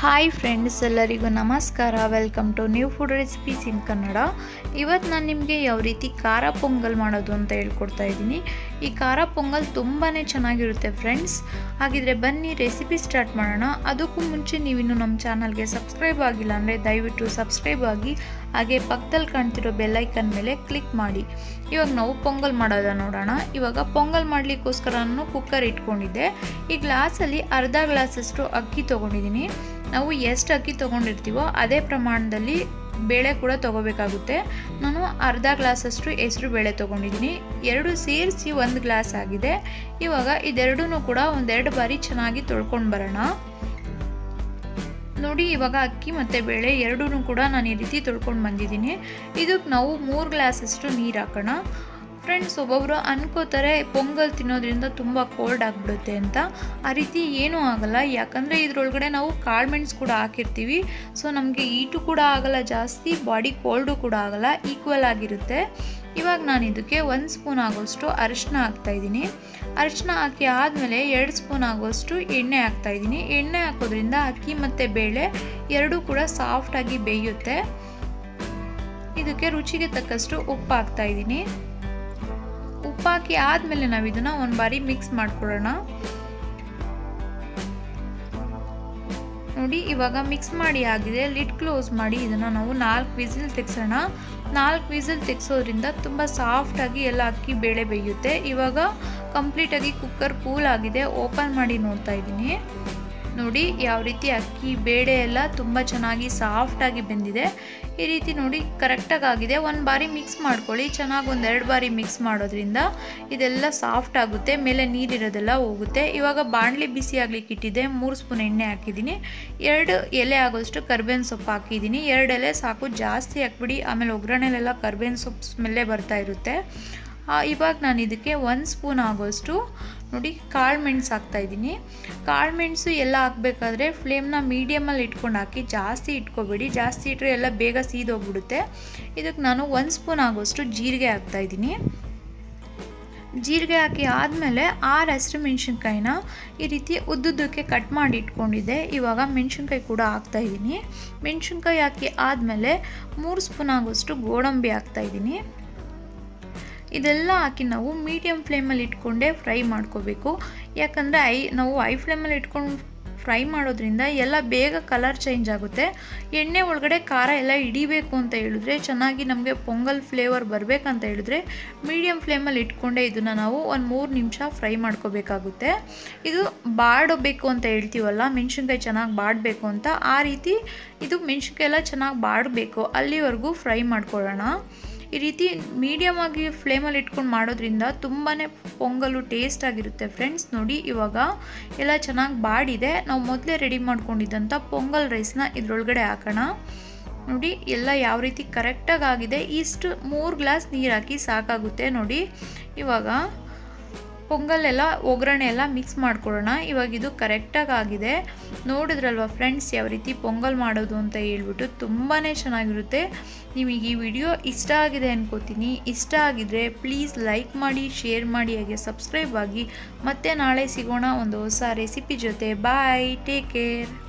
hi friends ಎಲ್ಲರಿಗೂ ನಮಸ್ಕಾರ welcome to new food recipes in Kannada ಇವತ್ತು ನಾನು ನಿಮಗೆ ಯಾವ ರೀತಿ ಖಾರ ಪೊಂಗಲ್ ಮಾಡೋದು ಅಂತ ಹೇಳ್ಕೊಡ್ತಾ ಇದ್ದೀನಿ ಈ ಖಾರ ಪೊಂಗಲ್ ತುಂಬಾ ಚೆನ್ನಾಗಿರುತ್ತೆ ಫ್ರೆಂಡ್ಸ್ ಹಾಗಿದ್ರೆ ಬನ್ನಿ ರೆಸಿಪಿ ಸ್ಟಾರ್ಟ್ ಮಾಡೋಣ ಅದಕ್ಕೂ ಮುಂಚೆ ನೀವಿನ್ನು ನಮ್ಮ ಚಾನಲ್ಗೆ ಸಬ್ಸ್ಕ್ರೈಬ್ ಆಗಿಲ್ಲ ಅಂದರೆ ದಯವಿಟ್ಟು ಸಬ್ಸ್ಕ್ರೈಬ್ ಆಗಿ ಹಾಗೆ ಪಕ್ಕದಲ್ಲಿ ಕಾಣ್ತಿರೋ ಬೆಲ್ಲೈಕನ್ ಮೇಲೆ ಕ್ಲಿಕ್ ಮಾಡಿ ಇವಾಗ ನಾವು ಪೊಂಗಲ್ ಮಾಡೋದ ನೋಡೋಣ ಇವಾಗ ಪೊಂಗಲ್ ಮಾಡಲಿಕ್ಕೋಸ್ಕರ ನಾನು ಕುಕ್ಕರ್ ಇಟ್ಕೊಂಡಿದ್ದೆ ಈ ಗ್ಲಾಸಲ್ಲಿ ಅರ್ಧ ಗ್ಲಾಸಷ್ಟು ಅಕ್ಕಿ ತೊಗೊಂಡಿದ್ದೀನಿ ನಾವು ಎಷ್ಟು ಅಕ್ಕಿ ತೊಗೊಂಡಿರ್ತೀವೋ ಅದೇ ಪ್ರಮಾಣದಲ್ಲಿ ಬೇಳೆ ಕೂಡ ತೊಗೋಬೇಕಾಗುತ್ತೆ ನಾನು ಅರ್ಧ ಗ್ಲಾಸಷ್ಟು ಹೆಸರು ಬೇಳೆ ತೊಗೊಂಡಿದ್ದೀನಿ ಎರಡು ಸೇರಿಸಿ ಒಂದು ಗ್ಲಾಸ್ ಆಗಿದೆ ಇವಾಗ ಇದೆರಡೂ ಕೂಡ ಒಂದೆರಡು ಬಾರಿ ಚೆನ್ನಾಗಿ ತೊಳ್ಕೊಂಡು ಬರೋಣ ನೋಡಿ ಇವಾಗ ಅಕ್ಕಿ ಮತ್ತು ಬೇಳೆ ಎರಡೂ ಕೂಡ ನಾನು ಈ ರೀತಿ ತೊಳ್ಕೊಂಡು ಬಂದಿದ್ದೀನಿ ಇದಕ್ಕೆ ನಾವು ಮೂರು ಗ್ಲಾಸಷ್ಟು ನೀರು ಹಾಕೋಣ ಫ್ರೆಂಡ್ಸ್ ಒಬ್ಬೊಬ್ಬರು ಅನ್ಕೋತಾರೆ ಪೊಂಗಲ್ ತಿನ್ನೋದ್ರಿಂದ ತುಂಬ ಕೋಲ್ಡ್ ಆಗಿಬಿಡುತ್ತೆ ಅಂತ ಆ ರೀತಿ ಏನೂ ಆಗಲ್ಲ ಯಾಕಂದರೆ ಇದ್ರೊಳಗಡೆ ನಾವು ಕಾಳು ಮೆಣಸು ಕೂಡ ಹಾಕಿರ್ತೀವಿ ಸೊ ನಮಗೆ ಈಟು ಕೂಡ ಆಗಲ್ಲ ಜಾಸ್ತಿ ಬಾಡಿ ಕೋಲ್ಡು ಕೂಡ ಆಗಲ್ಲ ಈಕ್ವಲ್ ಆಗಿರುತ್ತೆ ಇವಾಗ ನಾನು ಇದಕ್ಕೆ ಒಂದು ಸ್ಪೂನ್ ಆಗೋಷ್ಟು ಅರಿಶಿನ ಹಾಕ್ತಾಯಿದ್ದೀನಿ ಅರಿಶಿನ ಹಾಕಿ ಆದಮೇಲೆ ಎರಡು ಸ್ಪೂನ್ ಆಗೋಷ್ಟು ಎಣ್ಣೆ ಹಾಕ್ತಾಯಿದ್ದೀನಿ ಎಣ್ಣೆ ಹಾಕೋದ್ರಿಂದ ಅಕ್ಕಿ ಮತ್ತು ಬೇಳೆ ಎರಡೂ ಕೂಡ ಸಾಫ್ಟಾಗಿ ಬೇಯುತ್ತೆ ಇದಕ್ಕೆ ರುಚಿಗೆ ತಕ್ಕಷ್ಟು ಉಪ್ಪು ಹಾಕ್ತಾಯಿದ್ದೀನಿ ಉಪ್ಪಾಕಿ ಆದಮೇಲೆ ನಾವು ಇದನ್ನು ಒಂದು ಬಾರಿ ಮಿಕ್ಸ್ ಮಾಡ್ಕೊಳ್ಳೋಣ ನೋಡಿ ಇವಾಗ ಮಿಕ್ಸ್ ಮಾಡಿ ಆಗಿದೆ ಲಿಡ್ ಕ್ಲೋಸ್ ಮಾಡಿ ಇದನ್ನು ನಾವು ನಾಲ್ಕು ವಿಸಿಲ್ ತೆಗ್ಸೋಣ ನಾಲ್ಕು ವಿಸಿಲ್ ತೆಗ್ಸೋದ್ರಿಂದ ತುಂಬ ಸಾಫ್ಟಾಗಿ ಎಲ್ಲ ಅಕ್ಕಿ ಬೇಳೆ ಬೇಯುತ್ತೆ ಇವಾಗ ಕಂಪ್ಲೀಟಾಗಿ ಕುಕ್ಕರ್ ಕೂಲ್ ಆಗಿದೆ ಓಪನ್ ಮಾಡಿ ನೋಡ್ತಾ ಇದ್ದೀನಿ ನೋಡಿ ಯಾವ ರೀತಿ ಅಕ್ಕಿ ಬೇಳೆ ಎಲ್ಲ ತುಂಬ ಚೆನ್ನಾಗಿ ಸಾಫ್ಟಾಗಿ ಬೆಂದಿದೆ ಈ ರೀತಿ ನೋಡಿ ಕರೆಕ್ಟಾಗಿ ಆಗಿದೆ ಒಂದು ಬಾರಿ ಮಿಕ್ಸ್ ಮಾಡ್ಕೊಳ್ಳಿ ಚೆನ್ನಾಗಿ ಒಂದೆರಡು ಬಾರಿ ಮಿಕ್ಸ್ ಮಾಡೋದ್ರಿಂದ ಇದೆಲ್ಲ ಸಾಫ್ಟ್ ಆಗುತ್ತೆ ಮೇಲೆ ನೀರಿರೋದೆಲ್ಲ ಹೋಗುತ್ತೆ ಇವಾಗ ಬಾಣಲಿ ಬಿಸಿ ಆಗ್ಲಿಕ್ಕೆ ಇಟ್ಟಿದ್ದೆ ಮೂರು ಸ್ಪೂನ್ ಎಣ್ಣೆ ಹಾಕಿದ್ದೀನಿ ಎರಡು ಎಲೆ ಆಗೋಷ್ಟು ಕರ್ಬೇವಿನ ಸೊಪ್ಪು ಹಾಕಿದ್ದೀನಿ ಎರಡು ಎಲೆ ಸಾಕು ಜಾಸ್ತಿ ಹಾಕ್ಬಿಡಿ ಆಮೇಲೆ ಒಗ್ಗರಣೆಲೆಲ್ಲ ಕರ್ಬೇವಿನ ಸೊಪ್ಪು ಸ್ಮೆಲ್ಲೇ ಬರ್ತಾ ಇರುತ್ತೆ ಇವಾಗ ನಾನು ಇದಕ್ಕೆ ಒಂದು ಸ್ಪೂನ್ ಆಗೋಷ್ಟು ನೋಡಿ ಕಾಳು ಮೆಣಸು ಹಾಕ್ತಾಯಿದ್ದೀನಿ ಕಾಳು ಮೆಣಸು ಎಲ್ಲ ಹಾಕಬೇಕಾದ್ರೆ ಫ್ಲೇಮ್ನ ಮೀಡಿಯಮಲ್ಲಿ ಇಟ್ಕೊಂಡು ಹಾಕಿ ಜಾಸ್ತಿ ಇಟ್ಕೊಬೇಡಿ ಜಾಸ್ತಿ ಇಟ್ಟರೆ ಎಲ್ಲ ಬೇಗ ಸೀದೋಗ್ಬಿಡುತ್ತೆ ಇದಕ್ಕೆ ನಾನು ಒಂದು ಸ್ಪೂನ್ ಆಗೋಷ್ಟು ಜೀರಿಗೆ ಹಾಕ್ತಾಯಿದ್ದೀನಿ ಜೀರಿಗೆ ಹಾಕಿ ಆದಮೇಲೆ ಆರು ಹಸಿರು ಮೆಣಸಿನ್ಕಾಯಿನ ಈ ರೀತಿ ಉದ್ದುದ್ದಕ್ಕೆ ಕಟ್ ಮಾಡಿ ಇಟ್ಕೊಂಡಿದ್ದೆ ಇವಾಗ ಮೆಣಸಿನ್ಕಾಯಿ ಕೂಡ ಹಾಕ್ತಾಯಿದ್ದೀನಿ ಮೆಣಸಿನ್ಕಾಯಿ ಹಾಕಿ ಆದಮೇಲೆ ಮೂರು ಸ್ಪೂನ್ ಆಗೋಷ್ಟು ಗೋಡಂಬಿ ಹಾಕ್ತಾಯಿದ್ದೀನಿ ಇದೆಲ್ಲ ಹಾಕಿ ನಾವು ಮೀಡಿಯಮ್ ಫ್ಲೇಮಲ್ಲಿ ಇಟ್ಕೊಂಡೇ ಫ್ರೈ ಮಾಡ್ಕೋಬೇಕು ಯಾಕಂದರೆ ಐ ನಾವು ಐ ಫ್ಲೇಮಲ್ಲಿ ಇಟ್ಕೊಂಡು ಫ್ರೈ ಮಾಡೋದ್ರಿಂದ ಎಲ್ಲ ಬೇಗ ಕಲರ್ ಚೇಂಜ್ ಆಗುತ್ತೆ ಎಣ್ಣೆ ಒಳಗಡೆ ಖಾರ ಎಲ್ಲ ಹಿಡಿಬೇಕು ಅಂತ ಹೇಳಿದ್ರೆ ಚೆನ್ನಾಗಿ ನಮಗೆ ಪೊಂಗಲ್ ಫ್ಲೇವರ್ ಬರಬೇಕಂತ ಹೇಳಿದ್ರೆ ಮೀಡಿಯಮ್ ಫ್ಲೇಮಲ್ಲಿ ಇಟ್ಕೊಂಡೇ ಇದನ್ನು ನಾವು ಒಂದು ಮೂರು ನಿಮಿಷ ಫ್ರೈ ಮಾಡ್ಕೋಬೇಕಾಗುತ್ತೆ ಇದು ಬಾಡಬೇಕು ಅಂತ ಹೇಳ್ತೀವಲ್ಲ ಮೆಣಸಿನ್ಕಾಯಿ ಚೆನ್ನಾಗಿ ಬಾಡಬೇಕು ಅಂತ ಆ ರೀತಿ ಇದು ಮೆಣಸಿನ್ಕಾಯಿ ಎಲ್ಲ ಚೆನ್ನಾಗಿ ಬಾಡಬೇಕು ಅಲ್ಲಿವರೆಗೂ ಫ್ರೈ ಮಾಡ್ಕೊಳ್ಳೋಣ ಈ ರೀತಿ ಮೀಡಿಯಮ್ ಆಗಿ ಫ್ಲೇಮಲ್ಲಿ ಇಟ್ಕೊಂಡು ಮಾಡೋದ್ರಿಂದ ತುಂಬಾ ಪೊಂಗಲು ಟೇಸ್ಟ್ ಆಗಿರುತ್ತೆ ಫ್ರೆಂಡ್ಸ್ ನೋಡಿ ಇವಾಗ ಎಲ್ಲ ಚೆನ್ನಾಗಿ ಬಾಡಿದೆ ನಾವು ಮೊದಲೇ ರೆಡಿ ಮಾಡ್ಕೊಂಡಿದ್ದಂಥ ಪೊಂಗಲ್ ರೈಸ್ನ ಇದರೊಳಗಡೆ ಹಾಕೋಣ ನೋಡಿ ಎಲ್ಲ ಯಾವ ರೀತಿ ಕರೆಕ್ಟಾಗಿ ಆಗಿದೆ ಇಷ್ಟು ಮೂರು ಗ್ಲಾಸ್ ನೀರು ಹಾಕಿ ಸಾಕಾಗುತ್ತೆ ನೋಡಿ ಇವಾಗ ಪೊಂಗಲ್ ಎಲ್ಲ ಒಗ್ಗರಣೆ ಎಲ್ಲ ಮಿಕ್ಸ್ ಮಾಡ್ಕೊಳ್ಳೋಣ ಇವಾಗ ಇದು ಕರೆಕ್ಟಾಗಿ ಆಗಿದೆ ನೋಡಿದ್ರಲ್ವ ಫ್ರೆಂಡ್ಸ್ ಯಾವ ರೀತಿ ಪೊಂಗಲ್ ಮಾಡೋದು ಅಂತ ಹೇಳ್ಬಿಟ್ಟು ತುಂಬಾ ಚೆನ್ನಾಗಿರುತ್ತೆ ನಿಮಗೆ ಈ ವಿಡಿಯೋ ಇಷ್ಟ ಆಗಿದೆ ಅನ್ಕೋತೀನಿ ಇಷ್ಟ ಆಗಿದ್ರೆ ಪ್ಲೀಸ್ ಲೈಕ್ ಮಾಡಿ ಶೇರ್ ಮಾಡಿ ಹಾಗೆ ಸಬ್ಸ್ಕ್ರೈಬ್ ಆಗಿ ಮತ್ತೆ ನಾಳೆ ಸಿಗೋಣ ಒಂದು ಹೊಸ ರೆಸಿಪಿ ಜೊತೆ ಬಾಯ್ ಟೇಕ್ ಕೇರ್